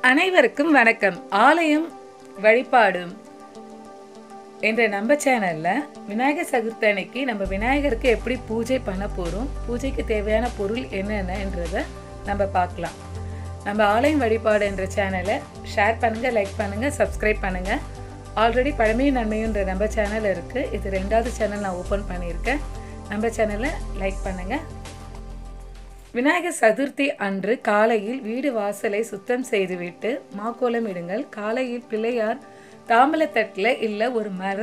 அனைவருக்கும் வணக்கம் ஆலயம் வழிபாடும் என்ற நம்ம சேனல்ல விநாயகர் சதுர்த்தி அன்னைக்கு நம்ம விநாயகருக்கு எப்படி பூஜை பண்ண போறோம் பூஜைக்கு தேவையான பொருள் என்னென்னன்றத நம்ம பார்க்கலாம் நம்ம ஆலயம் வழிபாடு என்ற சேனலை ஷேர் பண்ணுங்க லைக் பண்ணுங்க சப்ஸ்கிரைப் பண்ணுங்க ஆல்ரெடி பழமையும் நன்மையுன்ற நம்ம சேனல் இருக்கு இது ரெண்டாவது சேனல் நான் ஓப்பன் பண்ணியிருக்கேன் நம்ம சேனலை லைக் பண்ணுங்க விநாயகர் சதுர்த்தி அன்று காலையில் வீடு வாசலை சுத்தம் செய்துவிட்டு மாக்கோலம் இடுங்கள் காலையில் பிள்ளையார் தாம்பலத்தட்டில் இல்லை ஒரு மர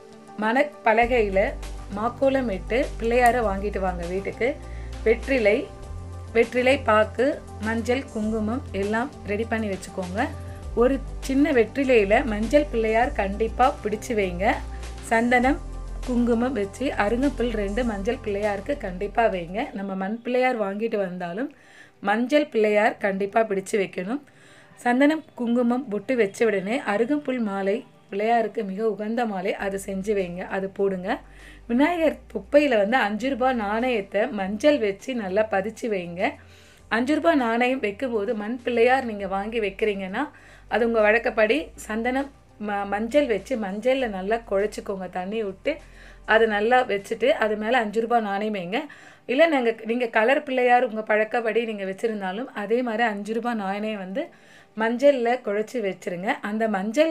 மன பலகையில் மாக்கோலம் இட்டு பிள்ளையாரை வாங்கிட்டு வாங்க வீட்டுக்கு வெற்றிலை வெற்றிலை பாக்கு மஞ்சள் குங்குமம் எல்லாம் ரெடி பண்ணி வச்சுக்கோங்க ஒரு சின்ன வெற்றிலையில் மஞ்சள் பிள்ளையார் கண்டிப்பாக பிடிச்சு வைங்க சந்தனம் குங்குமம் வச்சு அருங்கப்புல் ரெண்டு மஞ்சள் பிள்ளையாருக்கு கண்டிப்பாக வைங்க நம்ம மண் பிள்ளையார் வாங்கிட்டு வந்தாலும் மஞ்சள் பிள்ளையார் கண்டிப்பாக பிடிச்சு வைக்கணும் சந்தனம் குங்குமம் பொட்டு வச்ச உடனே அருகம்புல் மாலை பிள்ளையாருக்கு மிக உகந்த மாலை அது செஞ்சு வைங்க அது போடுங்க விநாயகர் குப்பையில் வந்து அஞ்சு ரூபாய் நாணயத்தை மஞ்சள் வச்சு நல்லா பதிச்சு வைங்க அஞ்சு ரூபாய் நாணயம் வைக்கும்போது மண் பிள்ளையார் நீங்கள் வாங்கி வைக்கிறீங்கன்னா அது உங்கள் வழக்கப்படி சந்தனம் ம மஞ்சள் வச்சு மஞ்சளில் நல்லா குழச்சிக்கோங்க தண்ணி விட்டு அதை நல்லா வச்சுட்டு அது மேலே அஞ்சு ரூபாய் நாணயம் வைங்க இல்லை நாங்கள் நீங்கள் கலர் பிள்ளையார் உங்கள் பழக்கப்படி நீங்கள் வச்சுருந்தாலும் அதே மாதிரி அஞ்சு ரூபாய் நாணயம் வந்து மஞ்சளில் குழச்சி வச்சுருங்க அந்த மஞ்சள்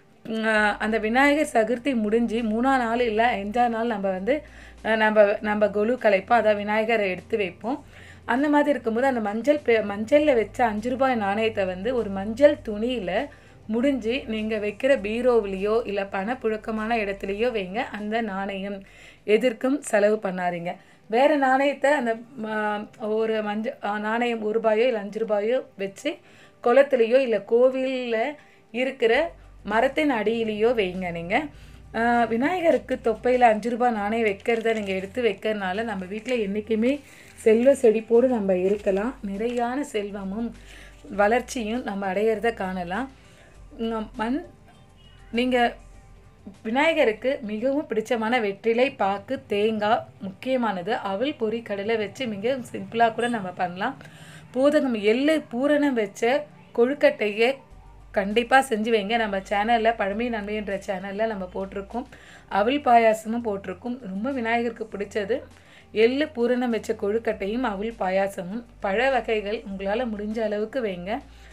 ம், அந்த விநாயகர் சதுர்த்தி முடிஞ்சு மூணாம் நாள் இல்லை அஞ்சாம் நாள் நம்ம வந்து அஹ், நம்ம நம்ம கொலு கலைப்போம் அதான் விநாயகரை எடுத்து வைப்போம் அந்த மாதிரி இருக்கும்போது அந்த மஞ்சள் பே- மஞ்சளில் வச்ச அஞ்சு ரூபாய் நாணயத்தை வந்து ஒரு மஞ்சள் துணியில் முடிஞ்சு நீங்கள் வைக்கிற பீரோவிலையோ இல்லை பணப்புழக்கமான இடத்துலையோ வைங்க அந்த நாணயம் எதற்கும் செலவு பண்ணாதீங்க வேறு நாணயத்தை அந்த ம- ஒரு மஞ்ச ஆ, நாணயம் ஒரு ரூபாயோ இல்லை அஞ்சு ரூபாயோ வச்சு குளத்துலையோ இல்லை கோவிலில் இருக்கிற மரத்தின் அடியிலையோ வைங்க நீங்கள் விநாயகருக்கு தொப்பையில் அஞ்சு ரூபாய் நாணயம் வைக்கிறத நீங்கள் எடுத்து வைக்கிறதுனால நம்ம வீட்டில் என்றைக்குமே செல்வ செழிப்போடு நம்ம இருக்கலாம் நிறையான செல்வமும் வளர்ச்சியும் நம்ம அடையிறத காணலாம் உம், மண் நீங்கள் விநாயகருக்கு மிகவும் பிடிச்சமான வெற்றிலை பாக்கு தேங்காய் முக்கியமானது அவல் பொரி கடலை வச்சு மிக சிம்பிளாக கூட நம்ம பண்ணலாம் பூதகம் எள்ளு பூரணம் வச்ச கொழுக்கட்டையை கண்டிப்பாக செஞ்சு வைங்க நம்ம சேனலில் பழமை நன்மைன்ற சேனலில் நம்ம போட்டிருக்கோம் அவல் பாயாசமும் போட்டிருக்கோம் ரொம்ப விநாயகருக்கு பிடிச்சது எள்ளு பூரணம் வச்ச கொழுக்கட்டையும் அவல் பாயாசமும் பழ வகைகள் உங்களால் முடிஞ்ச அளவுக்கு வைங்க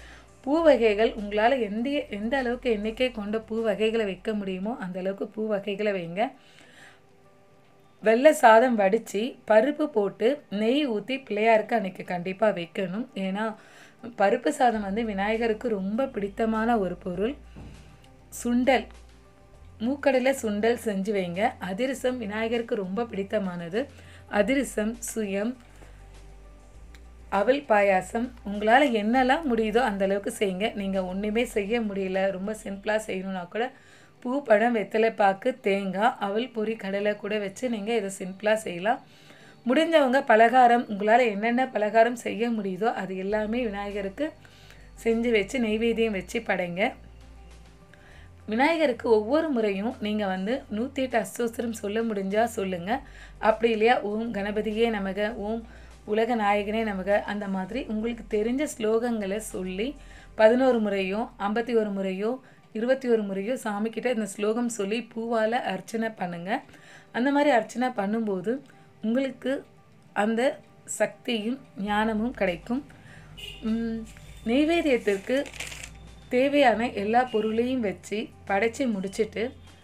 பூ வகைகள் உங்களால் எந்த எந்த அளவுக்கு எண்ணிக்கை கொண்ட பூ வகைகளை வைக்க முடியுமோ அந்த அளவுக்கு பூ வகைகளை வைங்க வெள்ளை சாதம் வடித்து பருப்பு போட்டு நெய் ஊற்றி பிள்ளையாருக்கு அன்னைக்கு கண்டிப்பாக வைக்கணும் ஏன்னா பருப்பு சாதம் வந்து விநாயகருக்கு ரொம்ப பிடித்தமான ஒரு பொருள் சுண்டல் மூக்கடலை சுண்டல் செஞ்சு வைங்க அதிரசம் விநாயகருக்கு ரொம்ப பிடித்தமானது அதிரசம் சுயம் அவல் பாயாசம் உங்களால் என்னெல்லாம் முடியுதோ அந்த அளவுக்கு செய்யுங்க நீங்கள் ஒன்றுமே செய்ய முடியல ரொம்ப சிம்பிளாக செய்யணும்னா கூட பூ பழம் வெத்தலை பாக்கு தேங்காய் அவல் பொரி கடலை கூட வச்சு நீங்கள் இதை சிம்பிளாக செய்யலாம் முடிஞ்சவங்க பலகாரம் உங்களால் என்னென்ன பலகாரம் செய்ய முடியுதோ அது எல்லாமே விநாயகருக்கு செஞ்சு வச்சு நெய்வேத்தியம் வச்சு படைங்க விநாயகருக்கு ஒவ்வொரு முறையும் நீங்கள் வந்து நூற்றி எட்டு அஸ்தோத்திரம் சொல்ல முடிஞ்சால் சொல்லுங்கள் அப்படி இல்லையா ஓம் கணபதியே நமக ஓம் உலக நாயகனே நமக அந்த மாதிரி உங்களுக்கு தெரிஞ்ச ஸ்லோகங்களை சொல்லி பதினோரு முறையோ ஐம்பத்தி ஒரு முறையோ இருபத்தி ஒரு முறையோ சாமிக்கிட்ட இந்த ஸ்லோகம் சொல்லி பூவால் அர்ச்சனை பண்ணுங்கள் அந்த மாதிரி அர்ச்சனை பண்ணும்போது உங்களுக்கு அந்த சக்தியும் ஞானமும் கிடைக்கும் உம், நெய்வேத்தியத்திற்கு தேவையான எல்லா பொருளையும் வச்சு படைச்சு முடிச்சிட்டு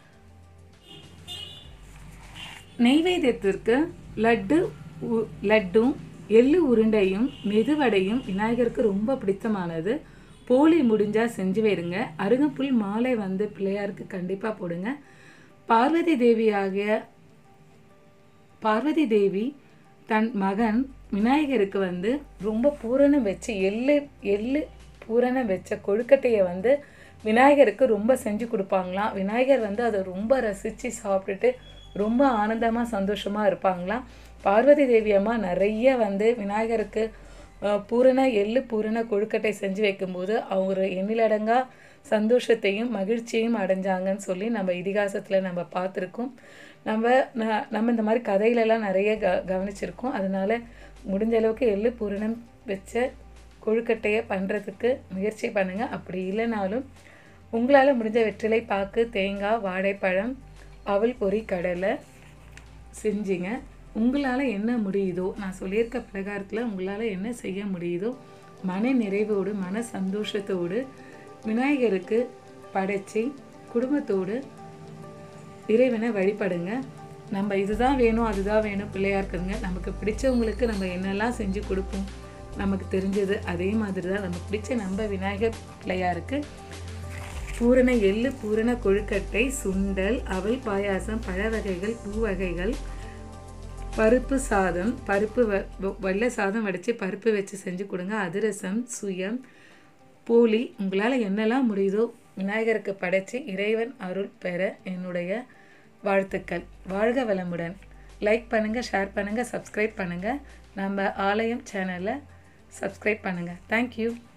நெய்வேத்தியத்திற்கு லட்டு உ- லட்டும் எள்ளு உருண்டையும் மெதுவடையும் விநாயகருக்கு ரொம்ப பிடித்தமானது போலி முடிஞ்சால் செஞ்சு வைருங்க அருகப்புல் மாலை வந்து பிள்ளையாருக்கு கண்டிப்பாக போடுங்க பார்வதி தேவியாகிய பார்வதி தேவி தன் மகன் விநாயகருக்கு வந்து ரொம்ப பூரணம் வச்சு எள்ளு எள்ளு பூரணம் வச்ச கொழுக்கட்டையை வந்து விநாயகருக்கு ரொம்ப செஞ்சு கொடுப்பாங்களாம் விநாயகர் வந்து அதை ரொம்ப ரசித்து சாப்பிட்டுட்டு ரொம்ப ஆனந்தமாக சந்தோஷமாக இருப்பாங்களாம் பார்வதி தேவி அம்மா நிறைய வந்து விநாயகருக்கு அஹ், பூரண எள்ளு பூரண கொழுக்கட்டை செஞ்சு வைக்கும்போது அவங்க எண்ணிலடங்கா சந்தோஷத்தையும் மகிழ்ச்சியையும் அடைஞ்சாங்கன்னு சொல்லி நம்ம இதிகாசத்தில் நம்ம பார்த்துருக்கோம் நம்ம ந- நம்ம இந்த மாதிரி கதையிலலாம் நிறைய க கவனிச்சிருக்கோம் அதனால முடிஞ்ச அளவுக்கு எள்ளு பூரணம் வச்ச கொழுக்கட்டையை பண்ணுறதுக்கு முயற்சி பண்ணுங்கள் அப்படி இல்லைனாலும் உங்களால் முடிஞ்ச வெற்றிலை பாக்கு தேங்காய் வாழைப்பழம் அவல் பொரி கடலை செஞ்சீங்க உங்களால் என்ன முடியுதோ நான் சொல்லியிருக்க பிரகாரத்தில் உங்களால் என்ன செய்ய முடியுதோ மன நிறைவோடு மன சந்தோஷத்தோடு விநாயகருக்கு படைச்சி குடும்பத்தோடு இறைவனை வழிபடுங்க நம்ம இதுதான் வேணும் அதுதான் வேணும் பிள்ளையாருக்குங்க நமக்கு பிடிச்சவங்களுக்கு நம்ம என்னெல்லாம் செஞ்சு கொடுப்போம் நமக்கு தெரிஞ்சது அதே மாதிரி தான் நமக்கு பிடிச்ச நம்ம விநாயகர் பிள்ளையாருக்கு பூரண எள்ளு பூரண கொழுக்கட்டை சுண்டல் அவல் பாயாசம் பழ வகைகள் பூ வகைகள் பருப்பு சாதம் பருப்பு வ வ- வெள்ளை சாதம் வடித்து பருப்பு வச்சு செஞ்சு கொடுங்க அதிரசம் சுயம் போலி உங்களால் என்னெல்லாம் முடியுதோ விநாயகருக்கு படைச்சு இறைவன் அருள் பெற என்னுடைய வாழ்த்துக்கள் வாழ்க வளமுடன் லைக் பண்ணுங்கள் ஷேர் பண்ணுங்கள் சப்ஸ்கிரைப் பண்ணுங்கள் நம்ம ஆலயம் சேனலை சப்ஸ்கிரைப் பண்ணுங்கள் தேங்க்யூ